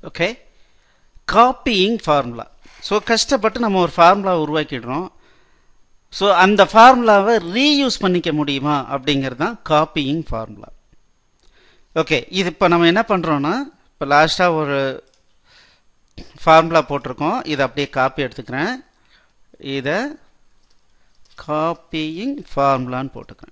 okay copying formula so கஷ்டப்பட்டு நம்ம ஒரு ஃபார்முலா உருவாக்கிடுறோம் ஸோ அந்த ஃபார்முலாவை ரீயூஸ் பண்ணிக்க முடியுமா அப்படிங்கிறது தான் காப்பியிங் ஃபார்முலா ஓகே இது இப்போ நம்ம என்ன பண்ணுறோன்னா இப்போ லாஸ்ட்டாக ஒரு ஃபார்முலா போட்டிருக்கோம் இதை அப்படியே காப்பி எடுத்துக்கிறேன் இதை காப்பியிங் ஃபார்முலான்னு போட்டுக்கிறேன்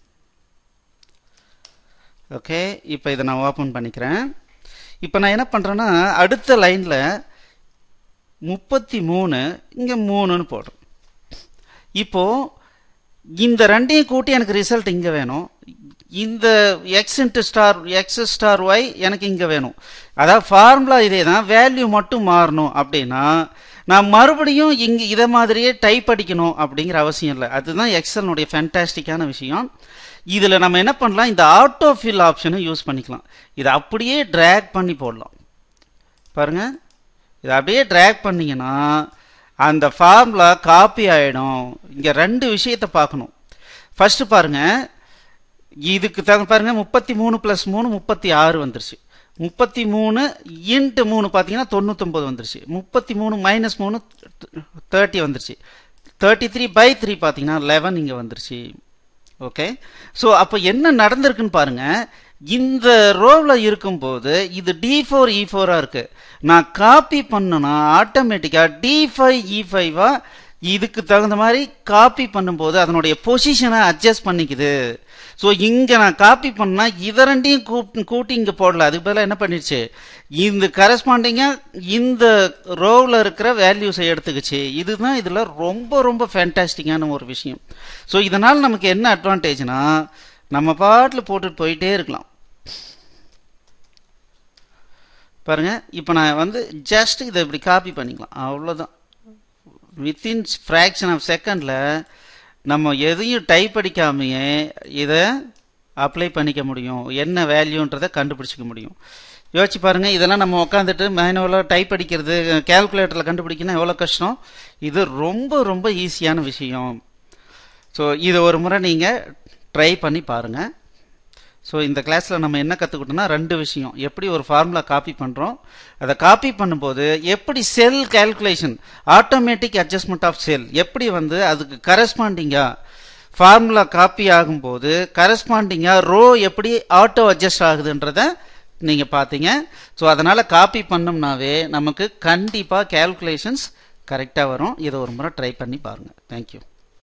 ஓகே இப்போ இதை நான் ஓப்பன் பண்ணிக்கிறேன் இப்போ நான் என்ன பண்ணுறேன்னா அடுத்த லைனில் முப்பத்தி மூணு இங்கே மூணுன்னு போடுறேன் இப்போ இந்த ரெண்டையும் கூட்டி எனக்கு ரிசல்ட் இங்கே வேணும் இந்த X into star X star Y எனக்கு இங்கே வேணும் அதாவது ஃபார்முலா இதே தான் வேல்யூ மட்டும் மாறணும் அப்படின்னா நான் மறுபடியும் இங்கே இதை மாதிரியே டைப் அடிக்கணும் அப்படிங்கிற அவசியம் இல்லை அதுதான் எக்ஸல்னுடைய ஃபேண்டாஸ்டிக்கான விஷயம் இதில் நம்ம என்ன பண்ணலாம் இந்த ஆட்டோ ஃபில் ஆப்ஷனை யூஸ் பண்ணிக்கலாம் இதை அப்படியே ட்ராக் பண்ணி போடலாம் பாருங்கள் இதை அப்படியே ட்ராக் பண்ணிங்கன்னா அந்த ஃபார்முலா காப்பி ஆகிடும் இங்கே ரெண்டு விஷயத்தை பார்க்கணும் ஃபஸ்ட்டு பாருங்கள் இதுக்கு தகுந்த பாருங்கள் முப்பத்தி மூணு ப்ளஸ் மூணு முப்பத்தி ஆறு வந்துருச்சு முப்பத்தி மூணு இன்ட்டு மூணு பார்த்தீங்கன்னா தொண்ணூத்தொம்பது வந்துருச்சு முப்பத்தி மூணு மைனஸ் மூணு தேர்ட்டி வந்துருச்சு தேர்ட்டி த்ரீ பை த்ரீ பார்த்தீங்கன்னா லெவன் இங்கே வந்துருச்சு ஓகே ஸோ அப்போ என்ன நடந்திருக்குன்னு பாருங்கள் இந்த ரோவில் இருக்கும்போது இது டி ஃபோர் இ ஃபோராக இருக்குது நான் காப்பி பண்ணனா ஆட்டோமேட்டிக்காக டி ஃபைவ் இ ஃபைவாக இதுக்கு தகுந்த மாதிரி காப்பி பண்ணும்போது அதனுடைய பொசிஷனை அட்ஜஸ்ட் பண்ணிக்குது ஸோ இங்கே நான் காப்பி பண்ணால் இதை ரெண்டையும் கூட்டி கூட்டி இங்கே போடல அதுக்கு பதிலாக என்ன பண்ணிடுச்சு இந்த கரஸ்பாண்டிங்காக இந்த ரோவில் இருக்கிற வேல்யூஸை எடுத்துக்கிச்சு இதுதான் இதில் ரொம்ப ரொம்ப ஃபேண்டாஸ்டிக்கான ஒரு விஷயம் ஸோ இதனால் நமக்கு என்ன அட்வான்டேஜ்னா நம்ம பாட்டில் போட்டுட்டு போயிட்டே இருக்கலாம் பாருங்க இப்போ நான் வந்து ஜஸ்ட் இதை இப்படி காப்பி பண்ணிக்கலாம் அவ்வளோதான் வித்தின் ஃப்ராக்ஷன் ஆஃப் செகண்டில் நம்ம எதையும் டைப் அடிக்காமையே இதை அப்ளை பண்ணிக்க முடியும் என்ன வேல்யூன்றதை கண்டுபிடிச்சிக்க முடியும் யோசிச்சு பாருங்க இதெல்லாம் நம்ம உட்காந்துட்டு மேனுவலாக டைப் அடிக்கிறது கேல்குலேட்டரில் கண்டுபிடிக்கணும் எவ்வளோ கஷ்டம் இது ரொம்ப ரொம்ப ஈஸியான விஷயம் ஸோ இது ஒரு முறை நீங்கள் ட்ரை பண்ணி பாருங்கள் ஸோ இந்த கிளாஸில் நம்ம என்ன கற்றுக்கிட்டோம்னா ரெண்டு விஷயம் எப்படி ஒரு ஃபார்முலா காப்பி பண்ணுறோம் அதை காப்பி பண்ணும்போது எப்படி cell calculation automatic adjustment of cell எப்படி வந்து அதுக்கு கரஸ்பாண்டிங்காக ஃபார்முலா காப்பி ஆகும்போது கரஸ்பாண்டிங்காக ரோ எப்படி ஆட்டோ அட்ஜஸ்ட் ஆகுதுன்றத நீங்கள் பார்த்தீங்க ஸோ அதனால் காப்பி பண்ணோம்னாவே நமக்கு கண்டிப்பாக கேல்குலேஷன்ஸ் கரெக்டாக வரும் இதை ஒரு முறை ட்ரை பண்ணி பாருங்கள் தேங்க்யூ